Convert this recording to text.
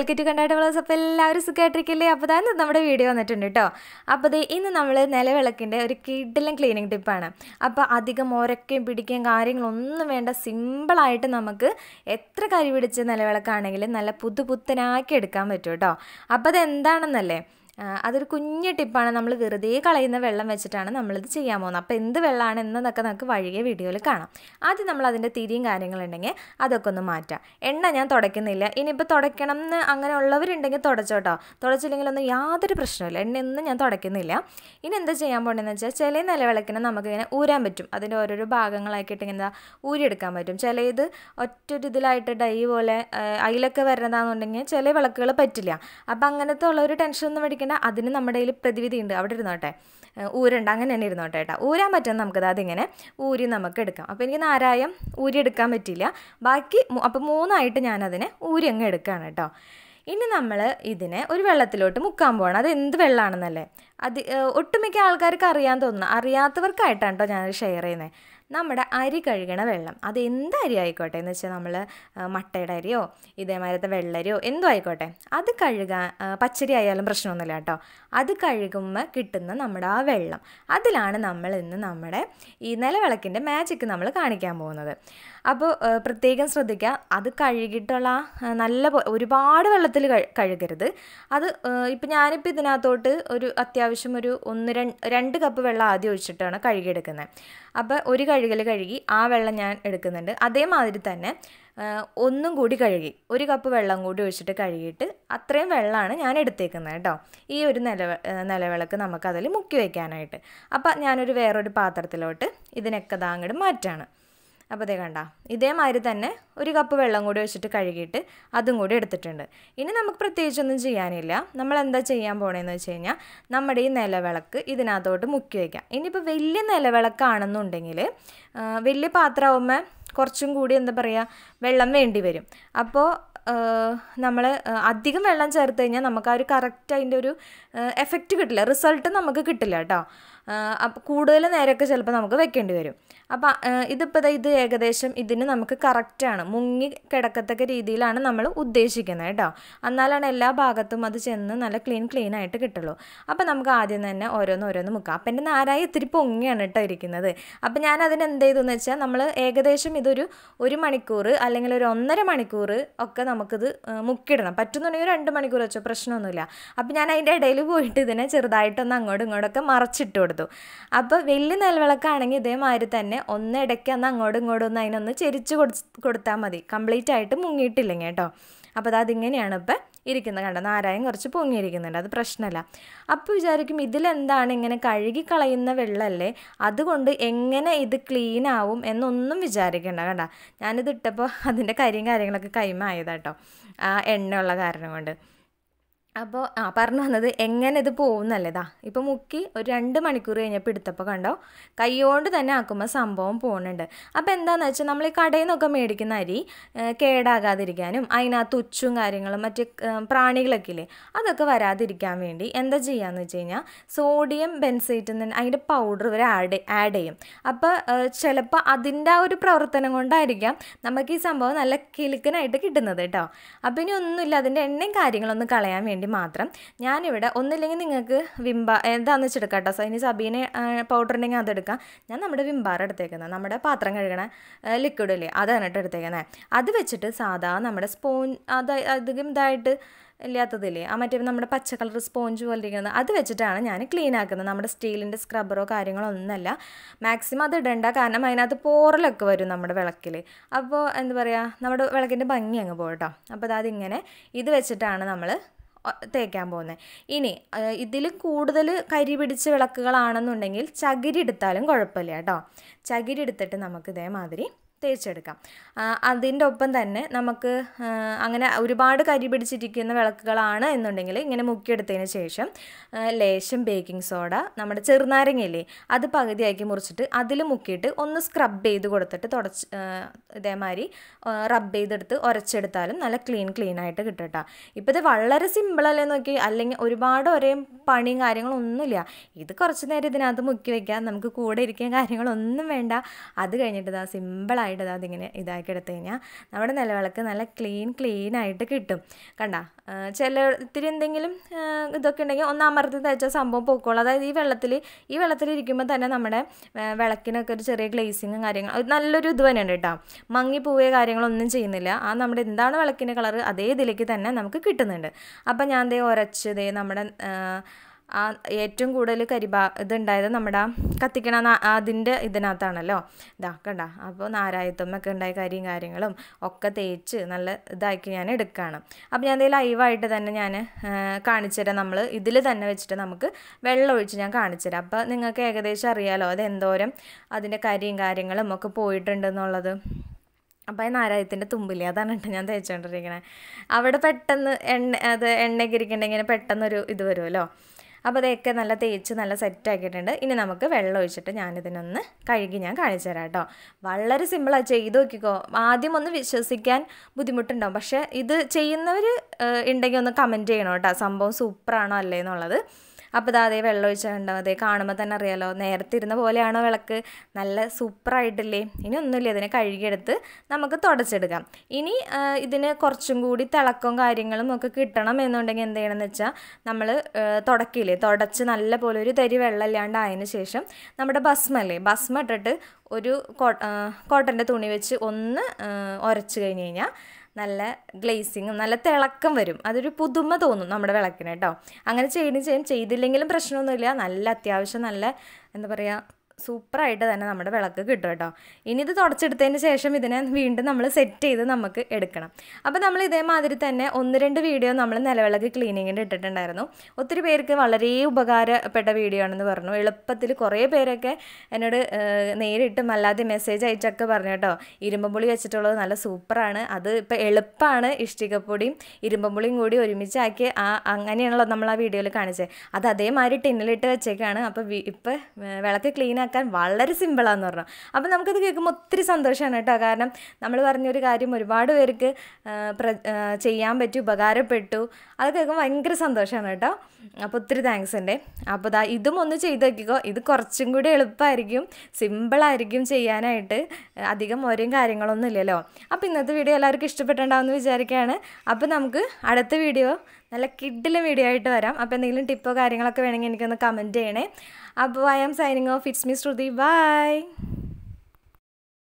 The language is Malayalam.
വെൽക്കറ്റ് കണ്ടായിട്ട് പ്ലസ് അപ്പോൾ എല്ലാവരും സുഖമായിട്ടിരിക്കില്ലേ അപ്പോൾ തന്നെ നമ്മുടെ വീഡിയോ വന്നിട്ടുണ്ട് കേട്ടോ അപ്പോൾ ദേ ഇന്ന് നമ്മൾ നിലവിളക്കിൻ്റെ ഒരു കിഡിലും ക്ലീനിങ് ടിപ്പാണ് അപ്പോൾ അധികം ഒരക്കുകയും പിടിക്കുകയും കാര്യങ്ങളൊന്നും വേണ്ട സിമ്പിളായിട്ട് നമുക്ക് എത്ര കരി പിടിച്ച നിലവിളക്കാണെങ്കിലും നല്ല പുതുപുത്തനാക്കി എടുക്കാൻ പറ്റും കേട്ടോ അപ്പോൾ അത് എന്താണെന്നല്ലേ ആ, അതൊരു കുഞ്ഞു ടിപ്പാണ് നമ്മൾ വെറുതെ കളയുന്ന വെള്ളം വെച്ചിട്ടാണ് നമ്മളിത് ചെയ്യാൻ പോകുന്നത് അപ്പോൾ എന്ത് വെള്ളമാണ് എന്നതൊക്കെ നമുക്ക് വഴിയെ വീഡിയോയിൽ കാണാം ആദ്യം നമ്മൾ അതിൻ്റെ തിരിയും കാര്യങ്ങളുണ്ടെങ്കിൽ അതൊക്കെ ഒന്ന് മാറ്റാം എണ്ണ ഞാൻ തുടയ്ക്കുന്നില്ല ഇനിയിപ്പോൾ തുടയ്ക്കണം എന്ന് അങ്ങനെ ഉള്ളവരുണ്ടെങ്കിൽ തുടച്ചോട്ടോ തുടച്ചില്ലെങ്കിലൊന്നും യാതൊരു പ്രശ്നമില്ല എണ്ണയൊന്നും ഞാൻ തുടയ്ക്കുന്നില്ല ഇനി എന്താ ചെയ്യാൻ പോകണമെന്ന് വെച്ചാൽ ചില നിലവിളക്കിനെ നമുക്കിങ്ങനെ ഊരാൻ പറ്റും അതിൻ്റെ ഓരോരോ ഭാഗങ്ങളാക്കിയിട്ട് ഇങ്ങനെ ഊരിയെടുക്കാൻ പറ്റും ചിലത് ഒറ്റൊരു ഇതിലായിട്ട് ഡൈ പോലെ ആ, അതിലൊക്കെ വരുന്നതാണെന്നുണ്ടെങ്കിൽ ചില വിളക്കുകൾ പറ്റില്ല അപ്പം അങ്ങനത്തെ ഉള്ള ഒരു ടെൻഷൻ ഒന്നും മേടിക്കേണ്ട അതിന് നമ്മുടെ കയ്യിൽ പ്രതിവിധി ഉണ്ട് അവിടെ ഇരുന്നോട്ടെ ആ, ഊരണ്ട അങ്ങനെ തന്നെ ഇരുന്നോട്ടെ കേട്ടോ ഊരാൻ പറ്റുന്ന നമുക്കത് അതിങ്ങനെ ഊരി നമുക്ക് എടുക്കാം അപ്പോൾ എനിക്ക് നാരായം ഊരി എടുക്കാൻ പറ്റില്ല ബാക്കി മൂ- അപ്പോൾ മൂന്നായിട്ട് ഞാനതിനെ ഊരി അങ്ങ് എടുക്കുകയാണ് കേട്ടോ ഇനി നമ്മൾ ഇതിനെ ഒരു വെള്ളത്തിലോട്ട് മുക്കാൻ പോകണം അത് എന്ത് വെള്ളമാണെന്നല്ലേ അത് ഏഹ്, ഒട്ടുമിക്ക ആൾക്കാർക്ക് അറിയാൻ തോന്നുന്നു അറിയാത്തവർക്കായിട്ടാണ് കേട്ടോ ഞാൻ ഷെയർ ചെയ്യുന്നത് നമ്മുടെ അരി കഴുകണ വെള്ളം അത് എന്ത് അരി ആയിക്കോട്ടെ എന്ന് വെച്ചാൽ നമ്മൾ മട്ടയുടെ അരിയോ ഇതേമാതിരത്തെ വെള്ളരിയോ എന്തോ ആയിക്കോട്ടെ അത് കഴുകാൻ ആ, പച്ചരി ആയാലും പ്രശ്നമൊന്നുമില്ല കേട്ടോ അത് കഴുകുമ്പോൾ കിട്ടുന്ന നമ്മുടെ ആ വെള്ളം അതിലാണ് നമ്മൾ ഇന്ന് നമ്മുടെ ഈ നിലവിളക്കിൻ്റെ മാജിക്ക് നമ്മൾ കാണിക്കാൻ പോകുന്നത് അപ്പോൾ ആ, പ്രത്യേകം ശ്രദ്ധിക്കുക അത് കഴുകിയിട്ടുള്ള ആ, നല്ല പോ- ഒരുപാട് വെള്ളത്തിൽ കഴി- കഴുകരുത് അത് ഇപ്പം ഞാനിപ്പോൾ ഇതിനകത്തോട്ട് ഒരു അത്യാവശ്യം ഒരു ഒന്ന് രണ്ട് രണ്ട് കപ്പ് വെള്ളം ആദ്യം ഒഴിച്ചിട്ടാണ് കഴുകിയെടുക്കുന്നത് അപ്പോൾ ഒരു കഴുകൽ കഴുകി ആ വെള്ളം ഞാൻ എടുക്കുന്നുണ്ട് അതേമാതിരി തന്നെ ആ, ഒന്നും കൂടി കഴുകി ഒരു കപ്പ് വെള്ളം കൂടി ഒഴിച്ചിട്ട് കഴുകിയിട്ട് അത്രയും വെള്ളമാണ് ഞാൻ എടുത്തേക്കുന്നത് കേട്ടോ ഈ ഒരു നിലവ ആ, നിലവിളക്ക് നമുക്കതിൽ മുക്കി വയ്ക്കാനായിട്ട് അപ്പം ഞാനൊരു വേറൊരു പാത്രത്തിലോട്ട് ഇതിനൊക്കെ ദാ അങ്ങോട്ട് മാറ്റാണ് അപ്പോൾ ഇതേ കണ്ട ഇതേമാതിരി തന്നെ ഒരു കപ്പ് വെള്ളം കൂടി ഒഴിച്ചിട്ട് കഴുകിയിട്ട് അതും കൂടി എടുത്തിട്ടുണ്ട് ഇനി നമുക്ക് പ്രത്യേകിച്ചൊന്നും ചെയ്യാനില്ല നമ്മൾ എന്താ ചെയ്യാൻ പോണേന്ന് വെച്ച് കഴിഞ്ഞാൽ നമ്മുടെ ഈ നിലവിളക്ക് ഇതിനകത്തോട്ട് മുക്കി വയ്ക്കാം ഇനിയിപ്പോൾ വലിയ നിലവിളക്കാണെന്നുണ്ടെങ്കിൽ ആ, വലിയ പാത്രമാകുമ്പോൾ കുറച്ചും കൂടി എന്താ പറയുക വെള്ളം വേണ്ടി വരും അപ്പോൾ നമ്മൾ അധികം വെള്ളം ചേർത്ത് കഴിഞ്ഞാൽ നമുക്ക് ആ ഒരു കറക്റ്റ് അതിൻ്റെ ഒരു എഫക്റ്റ് കിട്ടില്ല റിസൾട്ട് നമുക്ക് കിട്ടില്ല കേട്ടോ അപ്പോൾ കൂടുതൽ നേരമൊക്കെ ചിലപ്പോൾ നമുക്ക് വെക്കേണ്ടി വരും അപ്പോൾ ഇതിപ്പോൾ ദേ ഇത് ഏകദേശം ഇതിന് നമുക്ക് കറക്റ്റാണ് മുങ്ങി കിടക്കത്തക്ക രീതിയിലാണ് നമ്മൾ ഉദ്ദേശിക്കുന്നത് കേട്ടോ എന്നാലാണ് എല്ലാ ഭാഗത്തും അത് ചെന്ന് നല്ല ക്ലീൻ ക്ലീൻ ആയിട്ട് കിട്ടുള്ളൂ അപ്പോൾ നമുക്ക് ആദ്യം തന്നെ ഓരോന്ന് ഓരോന്ന് മുക്കാം അപ്പം എൻ്റെ നാരായ ഇത്തിരി പൊങ്ങിയാണ് കേട്ടോ ഇരിക്കുന്നത് അപ്പം ഞാൻ അതിന് എന്ത് ചെയ്തെന്ന് വെച്ചാൽ നമ്മൾ ഏകദേശം ഇതൊരു ഒരു മണിക്കൂർ അല്ലെങ്കിൽ ഒരു ഒന്നര മണിക്കൂർ ഒക്കെ നമുക്കിത് ആ, മുക്കിയിടണം പറ്റുന്നുണ്ടെങ്കിൽ ഒരു രണ്ട് മണിക്കൂർ വെച്ചോ പ്രശ്നമൊന്നുമില്ല അപ്പം ഞാൻ അതിൻ്റെ ഇടയിൽ പോയിട്ട് ഇതിനെ ചെറുതായിട്ടൊന്ന് അങ്ങോട്ടും ഇങ്ങോട്ടൊക്കെ മറച്ചിട്ട് കൊടുത്തു അപ്പോൾ വലിയ നെൽവിളക്കാണെങ്കിൽ ഇതേമാതിരി തന്നെ ഒന്ന് ഇടയ്ക്ക് ഒന്ന് അങ്ങോട്ടും ഇങ്ങോട്ടും ഒന്ന് അതിനൊന്ന് ചെരിച്ച് കൊടു കൊടുത്താൽ മതി കംപ്ലീറ്റ് ആയിട്ട് മുങ്ങിയിട്ടില്ലെങ്കിൽ കേട്ടോ അപ്പോൾ അത് അതിങ്ങനെയാണ് ഇപ്പം ഇരിക്കുന്നത് കണ്ടോ നാരായം കുറച്ച് പൊങ്ങിയിരിക്കുന്നുണ്ട് അത് പ്രശ്നമല്ല അപ്പോൾ വിചാരിക്കും ഇതിലെന്താണ് ഇങ്ങനെ കഴുകി കളയുന്ന വെള്ളമല്ലേ അതുകൊണ്ട് എങ്ങനെ ഇത് ക്ലീൻ ആവും എന്നൊന്നും വിചാരിക്കണ്ട കണ്ട ഞാനിത് ഇട്ടപ്പോൾ അതിൻ്റെ കരിയും കാര്യങ്ങളൊക്കെ കൈമായതാട്ടോ ആ എണ്ണയുള്ള കാരണം കൊണ്ട് അപ്പോൾ ആ പറഞ്ഞു വന്നത് എങ്ങനെ ഇത് പോകുന്നല്ലേതാ ഇപ്പോൾ മുക്കി ഒരു രണ്ട് മണിക്കൂർ കഴിഞ്ഞപ്പോൾ എടുത്തപ്പോൾ കണ്ടോ കൈകൊണ്ട് തന്നെ ആക്കുമ്പോൾ സംഭവം പോകുന്നുണ്ട് അപ്പോൾ എന്താണെന്ന് വെച്ചാൽ നമ്മൾ ഈ കടയിൽ നിന്നൊക്കെ മേടിക്കുന്ന അരി ഏ, കേടാകാതിരിക്കാനും അതിനകത്ത് ഉച്ചും കാര്യങ്ങളും മറ്റ് ഏ, പ്രാണികളൊക്കെ ഇല്ലേ അതൊക്കെ വരാതിരിക്കാൻ വേണ്ടി എന്താ ചെയ്യാന്ന് വെച്ച് കഴിഞ്ഞാൽ സോഡിയം ബെൻസൈറ്റ് എന്ന് അതിൻ്റെ പൗഡർ ഇവർ ആഡ് ആഡ് ചെയ്യും അപ്പോൾ ചിലപ്പോൾ അതിൻ്റെ ആ ഒരു പ്രവർത്തനം കൊണ്ടായിരിക്കാം നമുക്ക് ഈ സംഭവം നല്ല കിലുക്കനായിട്ട് കിട്ടുന്നത് കേട്ടോ അപ്പോൾ ഇനി ഒന്നുമില്ല അതിൻ്റെ എണ്ണയും കാര്യങ്ങളൊന്നും കളയാൻ വേണ്ടി മാത്രം ഞാനിവിടെ ഒന്നില്ലെങ്കിൽ നിങ്ങൾക്ക് വിംബ എന്താണെന്ന് വെച്ചെടുക്കാം കേട്ടോ ഇനി സബീനെ പൗഡർ ഉണ്ടെങ്കിൽ അതെടുക്കാം ഞാൻ നമ്മുടെ വിംബാർ എടുത്തേക്കുന്നത് നമ്മുടെ പാത്രം കഴുകണ ലിക്വിഡ് ഇല്ലേ അതാണ് കേട്ടോ എടുത്തേക്കുന്നത് അത് വെച്ചിട്ട് സാധാ നമ്മുടെ സ്പോൺ അത് അധികം ഇതായിട്ട് ഇല്ലാത്തതില്ലേ ആ മറ്റേ നമ്മുടെ പച്ച കളർ സ്പോഞ്ച് പോലെ ഇരിക്കുന്നത് അത് വെച്ചിട്ടാണ് ഞാൻ ക്ലീൻ ആക്കുന്നത് നമ്മുടെ സ്റ്റീലിൻ്റെ സ്ക്രബ്ബറോ കാര്യങ്ങളോ ഒന്നുമല്ല മാക്സിമം അത് ഇടണ്ട കാരണം അതിനകത്ത് പോറലൊക്കെ വരും നമ്മുടെ വിളക്കിൽ അപ്പോൾ എന്താ പറയുക നമ്മുടെ വിളക്കിൻ്റെ ഭംഗി അങ്ങ് പോകട്ടോ അപ്പോൾ അതിങ്ങനെ ഇത് വെച്ചിട്ടാണ് നമ്മൾ തേക്കാൻ പോകുന്നത് ഇനി ഇതിൽ കൂടുതൽ കരി പിടിച്ച വിളക്കുകളാണെന്നുണ്ടെങ്കിൽ ചകിരി എടുത്താലും കുഴപ്പമില്ല കേട്ടോ ചകിരി എടുത്തിട്ട് നമുക്ക് ഇതേമാതിരി തേച്ചെടുക്കാം ആ, അതിൻ്റെ ഒപ്പം തന്നെ നമുക്ക് ആ, അങ്ങനെ ഒരുപാട് കരി പിടിച്ചിരിക്കുന്ന വിളക്കുകളാണ് എന്നുണ്ടെങ്കിൽ ഇങ്ങനെ മുക്കിയെടുത്തതിന് ശേഷം ആ, ലേശം ബേക്കിംഗ് സോഡ നമ്മുടെ ചെറുനാരങ്ങയില്ലേ അത് പകുതിയാക്കി മുറിച്ചിട്ട് അതിൽ മുക്കിയിട്ട് ഒന്ന് സ്ക്രബ് ചെയ്ത് കൊടുത്തിട്ട് തുടച്ച് ആ, ഇതേമാതിരി റബ്ബ് ചെയ്തെടുത്ത് ഉരച്ചെടുത്താലും നല്ല ക്ലീൻ ക്ലീൻ ആയിട്ട് കിട്ടും കേട്ടോ ഇപ്പോൾ ഇത് വളരെ സിമ്പിളല്ലേ നോക്കി അല്ലെങ്കിൽ ഒരുപാട് ഒരേ പണിയും കാര്യങ്ങളും ഒന്നുമില്ല ഇത് കുറച്ച് നേരം ഇതിനകത്ത് മുക്കി വെക്കാം നമുക്ക് കൂടെ ഇരിക്കാൻ കാര്യങ്ങളൊന്നും വേണ്ട അത് കഴിഞ്ഞിട്ട് ഇതാ സിമ്പിളായിട്ട് സിമ്പിളായിട്ട് ഇത് അതിങ്ങനെ ഇതാക്കി എടുത്തു കഴിഞ്ഞാൽ നമ്മുടെ നിലവിളക്ക് നല്ല ക്ലീൻ ക്ലീൻ ആയിട്ട് കിട്ടും കണ്ട ചില ഇത്തിരി എന്തെങ്കിലും ആ, ഇതൊക്കെ ഉണ്ടെങ്കിൽ ഒന്ന് അമർത്തി തേച്ചാൽ സംഭവം പൊക്കോളും അതായത് ഈ വെള്ളത്തിൽ ഈ വെള്ളത്തിൽ ഇരിക്കുമ്പോൾ തന്നെ നമ്മുടെ ആ, വിളക്കിനൊക്കെ ഒരു ചെറിയ ഗ്ലേസിങ്ങും കാര്യങ്ങളും അത് നല്ലൊരു ഇത് തന്നെയുണ്ട് കേട്ടോ മങ്ങി പോവുകയോ കാര്യങ്ങളൊന്നും ചെയ്യുന്നില്ല ആ നമ്മുടെ എന്താണ് വിളക്കിൻ്റെ കളർ അതേ ഇതിലേക്ക് തന്നെ നമുക്ക് കിട്ടുന്നുണ്ട് അപ്പം ഞാൻ ദേ ഉരച്ച് ദേ നമ്മുടെ ആ, ആ ഏറ്റവും കൂടുതൽ കരിബാ ഇതുണ്ടായത് നമ്മുടെ ആ കത്തിക്കണ നാ- അതിൻ്റെ ഇതിനകത്താണല്ലോ ഇതാ കണ്ട അപ്പോൾ നാരായത്തുമ്മൊക്കെ ഉണ്ടായ കരിയും കാര്യങ്ങളും ഒക്കെ തേച്ച് നല്ല ഇതാക്കി ഞാൻ എടുക്കുകയാണ് അപ്പോൾ ഞാൻ ഇതിൽ ലൈവായിട്ട് തന്നെ ഞാൻ കാണിച്ചു തരാം നമ്മൾ ഇതിൽ തന്നെ വെച്ചിട്ട് നമുക്ക് വെള്ളം ഒഴിച്ച് ഞാൻ കാണിച്ചു തരാം അപ്പോൾ നിങ്ങൾക്ക് ഏകദേശം അറിയാലോ അത് എന്തോരം അതിൻ്റെ കരിയും കാര്യങ്ങളും ഒക്കെ പോയിട്ടുണ്ടെന്നുള്ളത് അപ്പോൾ ഈ നാരായത്തിൻ്റെ തുമ്പില്ലേ അതാണ് കേട്ടോ ഞാൻ തേച്ചുകൊണ്ടിരിക്കണേ അവിടെ പെട്ടെന്ന് എണ്ണ അത് എണ്ണയൊക്കെ ഇരിക്കണ്ടെങ്കിൽ പെട്ടെന്നൊരു ഇത് വരുമല്ലോ അപ്പോൾ അതൊക്കെ നല്ല തേച്ച് നല്ല സെറ്റ് ആക്കിയിട്ടുണ്ട് ഇനി നമുക്ക് വെള്ളം ഒഴിച്ചിട്ട് ഞാനിതിനൊന്ന് കഴുകി ഞാൻ കാണിച്ചു തരാം കേട്ടോ വളരെ സിമ്പിളാണ് ചെയ്ത് നോക്കിക്കോ ആദ്യം ഒന്ന് വിശ്വസിക്കാൻ ബുദ്ധിമുട്ടുണ്ടാവും പക്ഷേ ഇത് ചെയ്യുന്നവർ ഉണ്ടെങ്കിൽ ഒന്ന് കമൻറ്റ് ചെയ്യണം കേട്ടോ സംഭവം സൂപ്പറാണോ അല്ലേ എന്നുള്ളത് അപ്പോൾ ഇതാ അതേ വെള്ളം ഒഴിച്ചിട്ടുണ്ടാവും അതേ കാണുമ്പോൾ തന്നെ അറിയാലോ നേരത്തെ ഇരുന്ന പോലെയാണോ വിളക്ക് നല്ല സൂപ്പറായിട്ടില്ലേ ഇനി ഒന്നുമില്ല ഇതിനെ കഴുകിയെടുത്ത് നമുക്ക് തുടച്ചെടുക്കാം ഇനി ആ, ഇതിന് കുറച്ചും കൂടി തിളക്കവും കാര്യങ്ങളും ഒക്കെ കിട്ടണം എന്നുണ്ടെങ്കിൽ എന്ത് ചെയ്യണമെന്ന് വെച്ചാൽ നമ്മൾ തുടക്കില്ലേ തുടച്ച് നല്ല പോലെ ഒരു തരി വെള്ളം ഇല്ലാണ്ട് ആയതിനു ശേഷം നമ്മുടെ ഭസ്മല്ലേ ഭസ്മ ഇട്ടിട്ട് ഒരു കോട്ടൻ്റെ തുണി വെച്ച് ഒന്ന് ആ, ഉരച്ച് കഴിഞ്ഞ് കഴിഞ്ഞാൽ നല്ല ഗ്ലേസിങ്ങും നല്ല തിളക്കം വരും അതൊരു പുതുമ തോന്നും നമ്മുടെ വിളക്കിന് കേട്ടോ അങ്ങനെ ചെയ്യണ ചെയ്യും ചെയ്തില്ലെങ്കിലും പ്രശ്നമൊന്നുമില്ല നല്ല അത്യാവശ്യം നല്ല എന്താ പറയുക സൂപ്പറായിട്ട് തന്നെ നമ്മുടെ വിളക്ക് കിട്ടും കേട്ടോ ഇനി ഇത് തുടച്ചെടുത്തതിന് ശേഷം ഇതിനെ വീണ്ടും നമ്മൾ സെറ്റ് ചെയ്ത് നമുക്ക് എടുക്കണം അപ്പോൾ നമ്മൾ ഇതേമാതിരി തന്നെ ഒന്ന് രണ്ട് വീഡിയോ നമ്മൾ നിലവിളക്ക് ക്ലീനിങ്ങിൻ്റെ ഇട്ടിട്ടുണ്ടായിരുന്നു ഒത്തിരി പേർക്ക് വളരെ ഉപകാരപ്പെട്ട വീഡിയോ ആണെന്ന് പറഞ്ഞു എളുപ്പത്തിൽ കുറേ പേരൊക്കെ എന്നോട് ഏഹ്, നേരിട്ടും അല്ലാതെ മെസ്സേജ് അയച്ചൊക്കെ പറഞ്ഞു കേട്ടോ ഇരുമ്പുളി വെച്ചിട്ടുള്ളത് നല്ല സൂപ്പറാണ് അത് ഇപ്പോൾ എളുപ്പമാണ് ഇഷ്ടികപ്പൊടിയും ഇരുമ്പുളിയും കൂടി ഒരുമിച്ചാക്കി ആ അങ്ങനെയാണല്ലോ നമ്മൾ ആ വീഡിയോയിൽ കാണിച്ചത് അത് അതേമാതിരി ടിന്നിലിട്ട് വെച്ചേക്കാണ് അപ്പോൾ ഇപ്പോൾ വിളക്ക് ക്ലീൻ ആക്കാൻ വളരെ സിമ്പിളാന്ന് പറഞ്ഞു അപ്പോൾ നമുക്കത് കേൾക്കുമ്പോൾ ഒത്തിരി സന്തോഷമാണ് കേട്ടോ കാരണം നമ്മൾ പറഞ്ഞൊരു കാര്യം ഒരുപാട് പേർക്ക് ആ, പ്ര- ആ, ചെയ്യാൻ പറ്റി ഉപകാരപ്പെട്ടു അത് കേൾക്കുമ്പോൾ ഭയങ്കര സന്തോഷമാണ് കേട്ടോ അപ്പോൾ ഒത്തിരി താങ്ക്സ് ഉണ്ട് അപ്പോൾ ദാ ഇതും ഒന്ന് ചെയ്ത് നോക്കിക്കോ ഇത് കുറച്ചും കൂടി എളുപ്പമായിരിക്കും സിമ്പിളായിരിക്കും ചെയ്യാനായിട്ട് അധികം ഓരോ കാര്യങ്ങളൊന്നും ഇല്ലല്ലോ അപ്പോൾ ഇന്നത്തെ വീഡിയോ എല്ലാവർക്കും ഇഷ്ടപ്പെട്ടിട്ടുണ്ടാവുമെന്ന് വിചാരിക്കുകയാണ് അപ്പോൾ നമുക്ക് അടുത്ത വീഡിയോ നല്ല കിഡിലെ വീഡിയോ ആയിട്ട് വരാം അപ്പോൾ എന്തെങ്കിലും ടിപ്പോ കാര്യങ്ങളൊക്കെ വേണമെങ്കിൽ എനിക്കൊന്ന് കമൻറ്റ് ചെയ്യണേ അപ്പോൾ I am signing off it's me Shruti by